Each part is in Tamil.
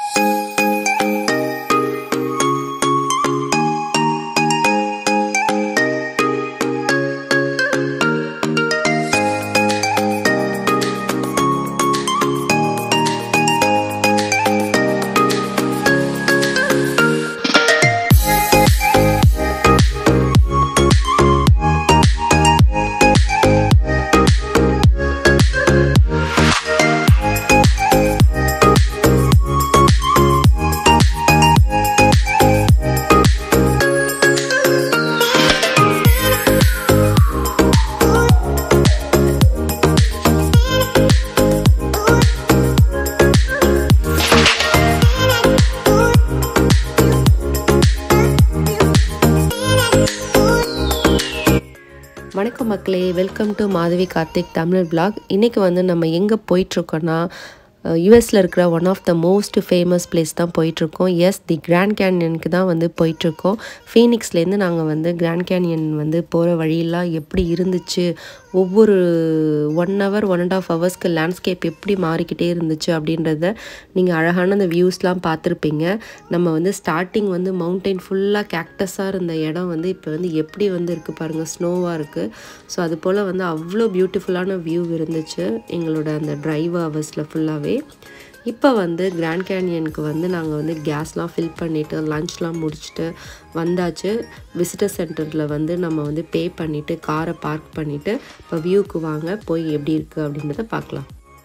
வணக்கம் மக்களே welcome to Madhavi Karthik Tamil blog இன்றைக்கி வந்து நம்ம எங்கே போயிட்டுருக்கோன்னா யூஎஸில் இருக்கிற one of the most famous place தான் போயிட்டுருக்கோம் எஸ் தி கிராண்ட் கேனியனுக்கு தான் வந்து போயிட்டுருக்கோம் ஃபீனிக்ஸ்லேருந்து நாங்கள் வந்து கிராண்ட் கேனியன் வந்து போகிற வழியெல்லாம் எப்படி இருந்துச்சு ஒவ்வொரு one hour one and half ஹவர்ஸ்க்கு லேண்ட்ஸ்கேப் எப்படி மாறிக்கிட்டே இருந்துச்சு அப்படின்றத நீங்கள் அழகான அந்த வியூஸ்லாம் பார்த்துருப்பீங்க நம்ம வந்து ஸ்டார்டிங் வந்து மவுண்டெயின் ஃபுல்லாக கேக்டஸாக இருந்த இடம் வந்து இப்போ வந்து எப்படி வந்து இருக்குது பாருங்கள் ஸ்னோவாக இருக்குது ஸோ அது போல் வந்து அவ்வளோ பியூட்டிஃபுல்லான வியூ இருந்துச்சு எங்களோட அந்த ட்ரைவ் ஹவர்ஸில் ஃபுல்லாகவே இப்போ வந்து கிராண்ட் கேனியனுக்கு வந்து நாங்கள் வந்து கேஸ்லாம் ஃபில் பண்ணிவிட்டு லஞ்ச்லாம் முடிச்சுட்டு வந்தாச்சு விசிட்டர் சென்டரில் வந்து நம்ம வந்து பே பண்ணிவிட்டு காரை பார்க் பண்ணிவிட்டு இப்போ வியூக்கு வாங்க போய் எப்படி இருக்குது அப்படின்றத பார்க்கலாம்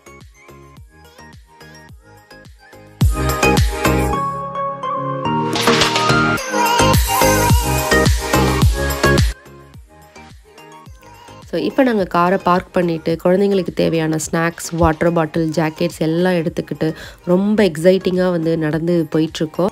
ஸோ இப்போ நாங்கள் காரை பார்க் பண்ணிவிட்டு குழந்தைங்களுக்கு தேவையான ஸ்நாக்ஸ் வாட்டர் பாட்டில் ஜாக்கெட்ஸ் எல்லாம் எடுத்துக்கிட்டு ரொம்ப எக்ஸைட்டிங்காக வந்து நடந்து போயிட்டுருக்கோம்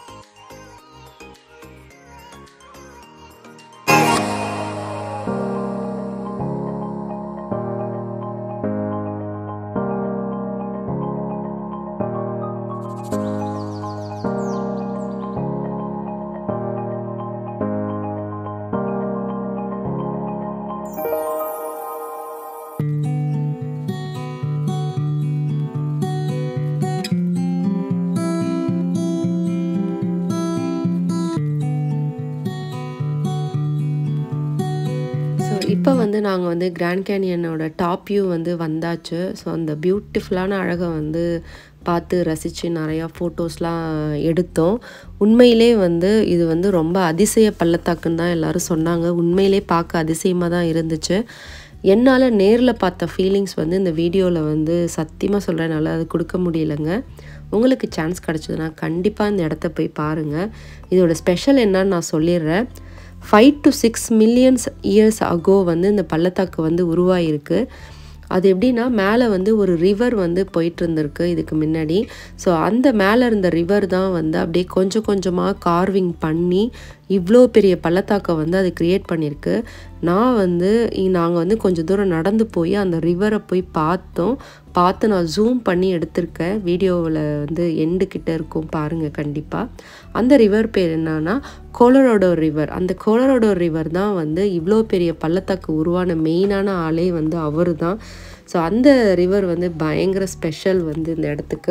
ஸோ இப்போ வந்து நாங்கள் வந்து கிராண்ட் கேனியனோட டாப் வியூ வந்து வந்தாச்சு ஸோ அந்த பியூட்டிஃபுல்லான அழகை வந்து பார்த்து ரசித்து நிறையா ஃபோட்டோஸ்லாம் எடுத்தோம் உண்மையிலே வந்து இது வந்து ரொம்ப அதிசய பள்ளத்தாக்குன்னு தான் எல்லோரும் சொன்னாங்க உண்மையிலே பார்க்க அதிசயமாக தான் இருந்துச்சு என்னால் நேரில் பார்த்த ஃபீலிங்ஸ் வந்து இந்த வீடியோவில் வந்து சத்தியமாக சொல்கிறனால அது கொடுக்க முடியலைங்க உங்களுக்கு சான்ஸ் கிடச்சதுன்னா கண்டிப்பாக இந்த இடத்த போய் பாருங்கள் இதோட ஸ்பெஷல் என்னன்னு நான் சொல்லிடுறேன் five to six millions years ago வந்து இந்த பள்ளத்தாக்கு வந்து உருவாயிருக்கு அது எப்படின்னா மேலே வந்து ஒரு ரிவர் வந்து போயிட்டு இருந்திருக்கு இதுக்கு முன்னாடி ஸோ அந்த மேலே இருந்த ரிவர் தான் வந்து அப்படியே கொஞ்சம் கொஞ்சமாக கார்விங் பண்ணி இவ்வளோ பெரிய பள்ளத்தாக்கை வந்து அது க்ரியேட் பண்ணியிருக்கு நான் வந்து நாங்கள் வந்து கொஞ்சம் தூரம் நடந்து போய் அந்த ரிவரை போய் பார்த்தோம் பார்த்து நான் ஜூம் பண்ணி எடுத்திருக்கேன் வீடியோவில் வந்து எண்டு கிட்ட இருக்கும் பாருங்கள் கண்டிப்பாக அந்த ரிவர் பேர் என்னன்னா கோலரோடோ ரிவர் அந்த கோலரோடோ ரிவர் தான் வந்து இவ்வளோ பெரிய பள்ளத்தாக்கு உருவான மெயினான ஆளே வந்து அவர் தான் ஸோ அந்த ரிவர் வந்து பயங்கர ஸ்பெஷல் வந்து இந்த இடத்துக்கு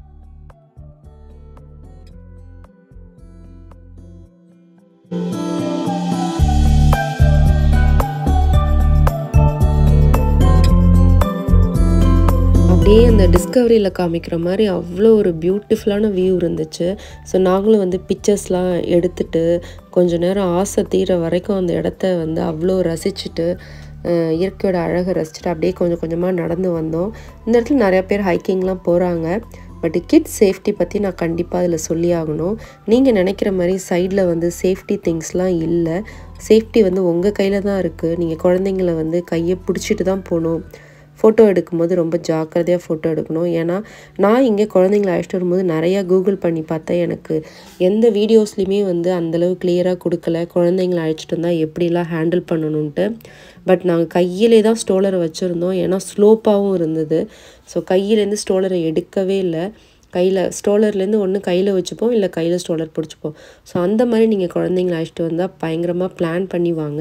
அப்படியே அந்த டிஸ்கவரியில் காமிக்கிற மாதிரி அவ்வளோ ஒரு பியூட்டிஃபுல்லான வியூ இருந்துச்சு ஸோ நாங்களும் வந்து பிக்சர்ஸ்லாம் எடுத்துட்டு கொஞ்ச நேரம் ஆசை தீர வரைக்கும் அந்த இடத்த வந்து அவ்வளோ ரசிச்சுட்டு இயற்கையோட அழகை ரசிச்சுட்டு அப்படியே கொஞ்சம் கொஞ்சமாக நடந்து வந்தோம் இந்த இடத்துல நிறையா பேர் ஹைக்கிங்லாம் போகிறாங்க பட் கிட்ஸ் சேஃப்டி பற்றி நான் கண்டிப்பாக அதில் சொல்லி ஆகணும் நீங்கள் நினைக்கிற மாதிரி சைடில் வந்து சேஃப்டி திங்ஸ்லாம் இல்லை சேஃப்டி வந்து உங்கள் கையில் தான் இருக்குது நீங்கள் குழந்தைங்கள வந்து கையை பிடிச்சிட்டு தான் போகணும் ஃபோட்டோ எடுக்கும்போது ரொம்ப ஜாக்கிரதையாக ஃபோட்டோ எடுக்கணும் ஏன்னா நான் இங்கே குழந்தைங்கள அழைச்சிட்டு வரும்போது நிறையா கூகுள் பண்ணி பார்த்தேன் எனக்கு எந்த வீடியோஸ்லையுமே வந்து அந்தளவு கிளியராக கொடுக்கல குழந்தைங்கள அழைச்சிட்டு வந்தால் எப்படிலாம் ஹேண்டில் பண்ணணுன்ட்டு பட் நாங்கள் கையிலே தான் ஸ்டோலரை வச்சுருந்தோம் ஏன்னா ஸ்லோப்பாகவும் இருந்தது ஸோ கையிலேருந்து ஸ்டோலரை எடுக்கவே இல்லை கையில் ஸ்டோலர்லேருந்து ஒன்று கையில் வச்சுப்போம் இல்லை கையில் ஸ்டோலர் பிடிச்சிப்போம் ஸோ அந்த மாதிரி நீங்கள் குழந்தைங்கள அழைச்சிட்டு வந்தால் பயங்கரமாக பிளான் பண்ணி வாங்க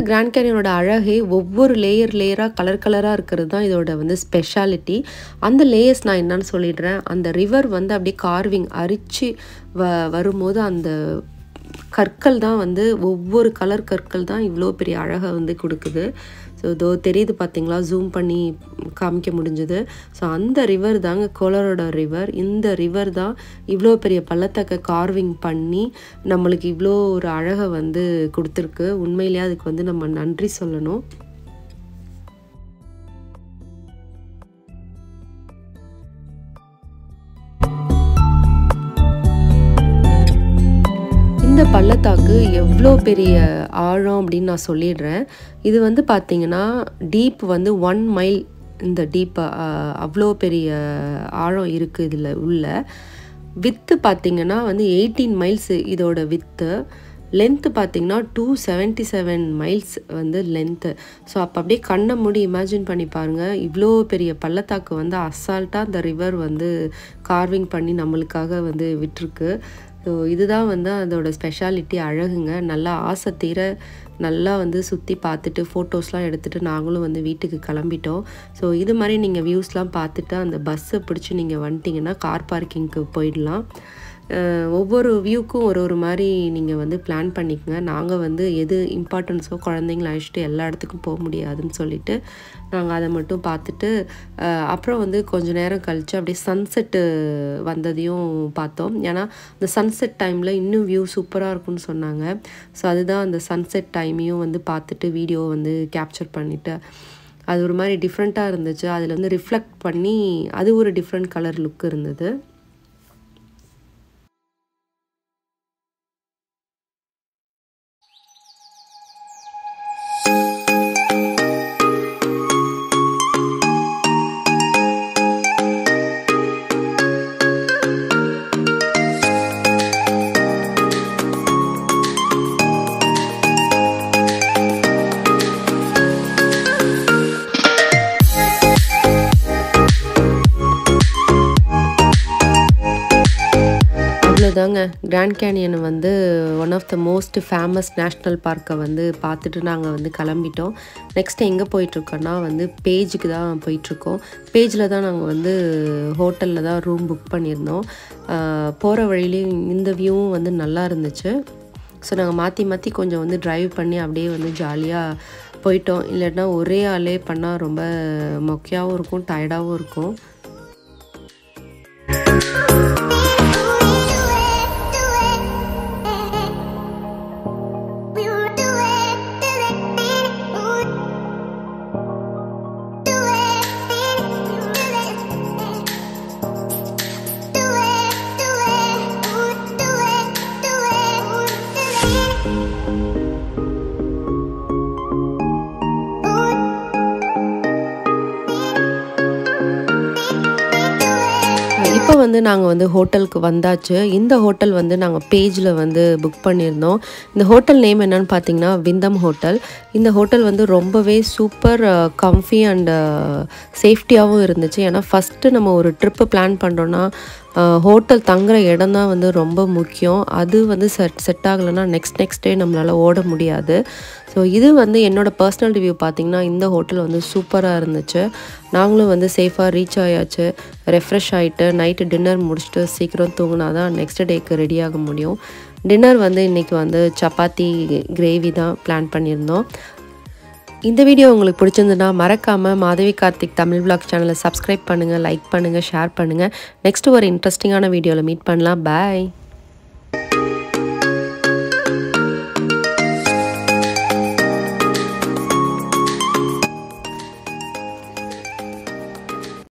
கிராண்ட் கேனியனோட அழகே ஒவ்வொரு லேயர் லேயராக கலர் கலராக இருக்கிறது தான் இதோட வந்து ஸ்பெஷாலிட்டி அந்த லேயர்ஸ் நான் என்னன்னு சொல்லிடுறேன் அந்த ரிவர் வந்து அப்படியே கார்விங் அரிச்சு வ வரும்போது அந்த கற்கள் தான் வந்து ஒவ்வொரு கலர் கற்கள் தான் இவ்வளோ பெரிய அழகை வந்து கொடுக்குது ஸோ இதோ தெரியுது பார்த்தீங்களா ஜூம் பண்ணி காமிக்க முடிஞ்சது ஸோ அந்த ரிவர் தாங்க கோலரோட ரிவர் இந்த ரிவர் தான் இவ்வளோ பெரிய பள்ளத்தாக்க கார்விங் பண்ணி நம்மளுக்கு இவ்வளோ ஒரு அழகை வந்து கொடுத்துருக்கு உண்மையிலேயே அதுக்கு வந்து நம்ம நன்றி சொல்லணும் இந்த பள்ளத்தாக்கு எவ்வளோ பெரிய ஆழம் அப்படின்னு நான் சொல்லிடுறேன் இது வந்து பார்த்தீங்கன்னா டீப் வந்து ஒன் மைல் இந்த டீப் அவ்வளோ பெரிய ஆழம் இருக்குது இதில் உள்ள வித்து பார்த்தீங்கன்னா வந்து எயிட்டீன் மைல்ஸ் இதோட வித்து லென்த்து பார்த்தீங்கன்னா டூ செவன்ட்டி செவன் மைல்ஸ் வந்து லென்த்து ஸோ அப்போ அப்படியே கண்ணை மூடி இமேஜின் பண்ணி பாருங்கள் இவ்வளோ பெரிய பள்ளத்தாக்கு வந்து அசால்ட்டாக அந்த ரிவர் வந்து கார்விங் பண்ணி நம்மளுக்காக வந்து விட்டுருக்கு ஸோ இதுதான் வந்து அதோட ஸ்பெஷாலிட்டி அழகுங்க நல்லா ஆசை தீர நல்லா வந்து சுற்றி பார்த்துட்டு ஃபோட்டோஸ்லாம் எடுத்துகிட்டு நாங்களும் வந்து வீட்டுக்கு கிளம்பிட்டோம் ஸோ இது மாதிரி நீங்கள் வியூஸ்லாம் பார்த்துட்டு அந்த பஸ்ஸை பிடிச்சி நீங்கள் வந்துட்டிங்கன்னா கார் பார்க்கிங்க்கு போயிடலாம் ஒவ்வொரு வியூக்கும் ஒரு ஒரு மாதிரி நீங்கள் வந்து பிளான் பண்ணிக்கோங்க நாங்கள் வந்து எது இம்பார்ட்டன்ஸோ குழந்தைங்கள அழைச்சிட்டு எல்லா இடத்துக்கும் போக முடியாதுன்னு சொல்லிட்டு நாங்கள் அதை மட்டும் பார்த்துட்டு அப்புறம் வந்து கொஞ்ச நேரம் கழித்து அப்படியே சன்செட்டு வந்ததையும் பார்த்தோம் ஏன்னா இந்த சன்செட் டைமில் இன்னும் வியூ சூப்பராக இருக்கும்னு சொன்னாங்க ஸோ அதுதான் அந்த சன்செட் டைமையும் வந்து பார்த்துட்டு வீடியோ வந்து கேப்சர் பண்ணிவிட்டு அது ஒரு மாதிரி டிஃப்ரெண்ட்டாக இருந்துச்சு அதில் வந்து ரிஃப்ளெக்ட் பண்ணி அது ஒரு டிஃப்ரெண்ட் கலர் லுக் இருந்தது அவ்வளோதாங்க கிராண்ட் கேனியன் வந்து one of the most famous national பார்க்கை வந்து பார்த்துட்டு நாங்கள் வந்து கிளம்பிட்டோம் நெக்ஸ்ட் எங்கே போயிட்டுருக்கோன்னா வந்து பேஜுக்கு தான் போயிட்டுருக்கோம் பேஜில் தான் நாங்கள் வந்து ஹோட்டலில் தான் ரூம் புக் பண்ணியிருந்தோம் போகிற வழியிலையும் இந்த வியூவும் வந்து நல்லா இருந்துச்சு ஸோ நாங்கள் மாற்றி மாற்றி கொஞ்சம் வந்து ட்ரைவ் பண்ணி அப்படியே வந்து ஜாலியாக போயிட்டோம் இல்லைன்னா ஒரே ஆளே பண்ணால் ரொம்ப மொக்கையாகவும் இருக்கும் டயர்டாகவும் இருக்கும் இப்போ வந்து நாங்கள் வந்து ஹோட்டலுக்கு வந்தாச்சு இந்த ஹோட்டல் வந்து நாங்கள் பேஜில் வந்து புக் பண்ணியிருந்தோம் இந்த ஹோட்டல் நேம் என்னன்னு பார்த்தீங்கன்னா விந்தம் ஹோட்டல் இந்த ஹோட்டல் வந்து ரொம்பவே சூப்பர் கம்ஃபி அண்ட் சேஃப்டியாகவும் இருந்துச்சு ஏன்னா ஃபஸ்ட்டு நம்ம ஒரு ட்ரிப்பு பிளான் பண்ணுறோன்னா ஹோட்டல் தங்குற இடம் தான் வந்து ரொம்ப முக்கியம் அது வந்து செட் செட் ஆகலைன்னா நெக்ஸ்ட் நெக்ஸ்ட் டே நம்மளால் ஓட முடியாது ஸோ இது வந்து என்னோடய பர்சனல் ரிவ்யூ பார்த்திங்கன்னா இந்த ஹோட்டல் வந்து சூப்பராக இருந்துச்சு நாங்களும் வந்து சேஃபாக ரீச் ஆயாச்சு ரெஃப்ரெஷ் ஆகிட்டு நைட்டு டின்னர் முடிச்சுட்டு சீக்கிரம் தூங்கினா தான் நெக்ஸ்ட் டேக்கு ரெடி ஆக முடியும் டின்னர் வந்து இன்றைக்கி வந்து சப்பாத்தி கிரேவி தான் பிளான் பண்ணியிருந்தோம் இந்த வீடியோ உங்களுக்கு பிடிச்சிருந்துன்னா மறக்காமல் மாதவி கார்த்திக் தமிழ் பிளாக் சேனலை சப்ஸ்கிரைப் பண்ணுங்கள் லைக் பண்ணுங்கள் ஷேர் பண்ணுங்கள் நெக்ஸ்ட் ஒரு இன்ட்ரெஸ்டிங்கான வீடியோவில் மீட் பண்ணலாம் பாய்